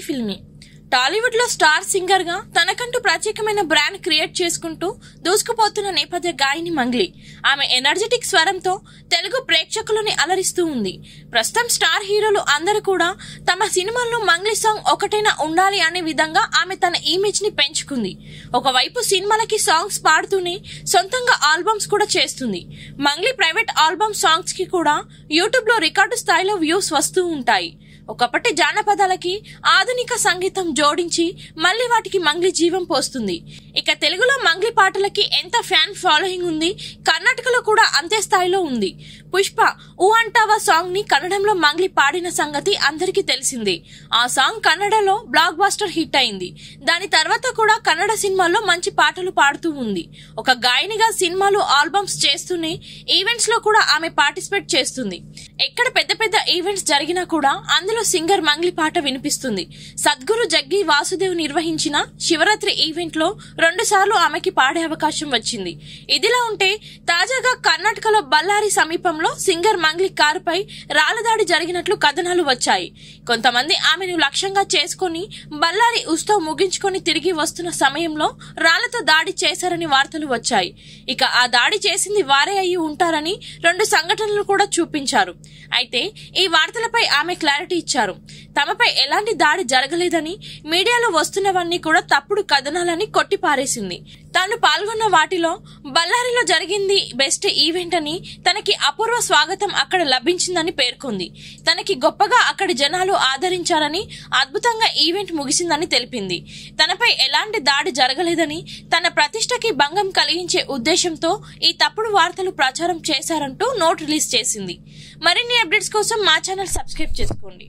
ఫిల్మీ టాలీవుడ్ లో star singer గా తనకంటూ ప్రత్యేకమైన బ్రాండ్ క్రియేట్ చేసుకుంటూ దూసుకుపోతున్న నేపథ్య గాయని మంగ్లీ ఆమె ఎనర్జెటిక్ స్వరంతో తెలుగు ప్రేక్షకులని అలరిస్తూ ఉంది ప్రస్తుతం స్టార్ హీరోలు అందరూ కూడా తమ సినిమాల్లో మంగ్లీ సాంగ్ ఒకటైనా ఉండాలి అనే విధంగా ఆమె తన ఇమేజ్ ని పెంచుకుంది ఒకవైపు సినిమాలకి సాంగ్స్ పాడుతూనే సొంతంగా ఆల్బమ్స్ కూడా చేస్తుంది మంగ్లీ ప్రైవేట్ ఆల్బమ్ సాంగ్స్ కి కూడా యూట్యూబ్ లో రికార్డు స్థాయిలో వ్యూస్ వస్తూ ఉంటాయి ఒకప్పటి జానపదాలకి ఆధునిక సంగీతం జోడించి మళ్ళీ వాటికి మంగ్లీ జీవం పోస్తుంది ఇక తెలుగులో మంగ్లీ పాటలకి ఎంత ఫ్యాన్ ఫాలోయింగ్ ఉంది కర్ణాటకలో కూడా అంతే స్థాయిలో ఉంది పుష్ప ఊ అంటావా సాంగ్ ని కన్నడంలో మంగ్లీ పాడిన సంగతి అందరికీ తెలిసిందే ఆ సాంగ్ కన్నడలో బ్లాక్ బాస్టర్ హిట్ అయింది దాని తర్వాత కూడా కన్నడ సినిమాల్లో మంచి పాటలు పాడుతూ ఉంది ఒక గాయనిగా సినిమాలు ఆల్బమ్స్ చేస్తూనే ఈవెంట్స్ లో కూడా ఆమె పార్టిసిపేట్ చేస్తుంది ఎక్కడ పెద్ద పెద్ద ఈవెంట్స్ జరిగినా కూడా అందులో సింగర్ మంగ్లీ పాట వినిపిస్తుంది సద్గురు జగ్గి వాసుదేవ్ నిర్వహించిన శివరాత్రి ఈవెంట్ లో రెండు సార్లు ఆమెకి పాడే అవకాశం వచ్చింది ఇదిలా ఉంటే తాజాగా కర్ణాటకలో బళ్ళారి సమీపంలో సింగర్ మంగ్లీ కారుపై రాళ్లదాడి జరిగినట్లు కథనాలు వచ్చాయి కొంతమంది ఆమెను లక్ష్యంగా చేసుకుని బళ్ళారి ఉత్సవ్ ముగించుకొని తిరిగి వస్తున్న సమయంలో రాళ్లతో దాడి చేశారని వార్తలు వచ్చాయి ఇక ఆ దాడి చేసింది వారే అయి ఉంటారని రెండు సంఘటనలు కూడా చూపించారు అయితే ఈ వార్తలపై ఆమె క్లారిటీ ఇచ్చారు తమపై ఎలాంటి దాడి జరగలేదని మీడియాలో వస్తున్నవన్నీ కూడా తప్పుడు కథనాలని కొట్టిపారేసింది తాను పాల్గొన్న వాటిలో బళ్ళారిలో జరిగింది బెస్ట్ ఈవెంట్ అని తనకి అపూర్వ స్వాగతం అక్కడ లభించిందని పేర్కొంది తనకి గొప్పగా అక్కడి జనాలు ఆదరించారని అద్భుతంగా ఈవెంట్ ముగిసిందని తెలిపింది తనపై ఎలాంటి దాడి జరగలేదని తన ప్రతిష్టకి భంగం కలిగించే ఉద్దేశంతో ఈ తప్పుడు వార్తలు ప్రచారం చేశారంటూ నోట్ రిలీజ్ చేసింది మరిన్ని అప్డేట్స్ కోసం మా ఛానల్ సబ్స్క్రైబ్ చేసుకోండి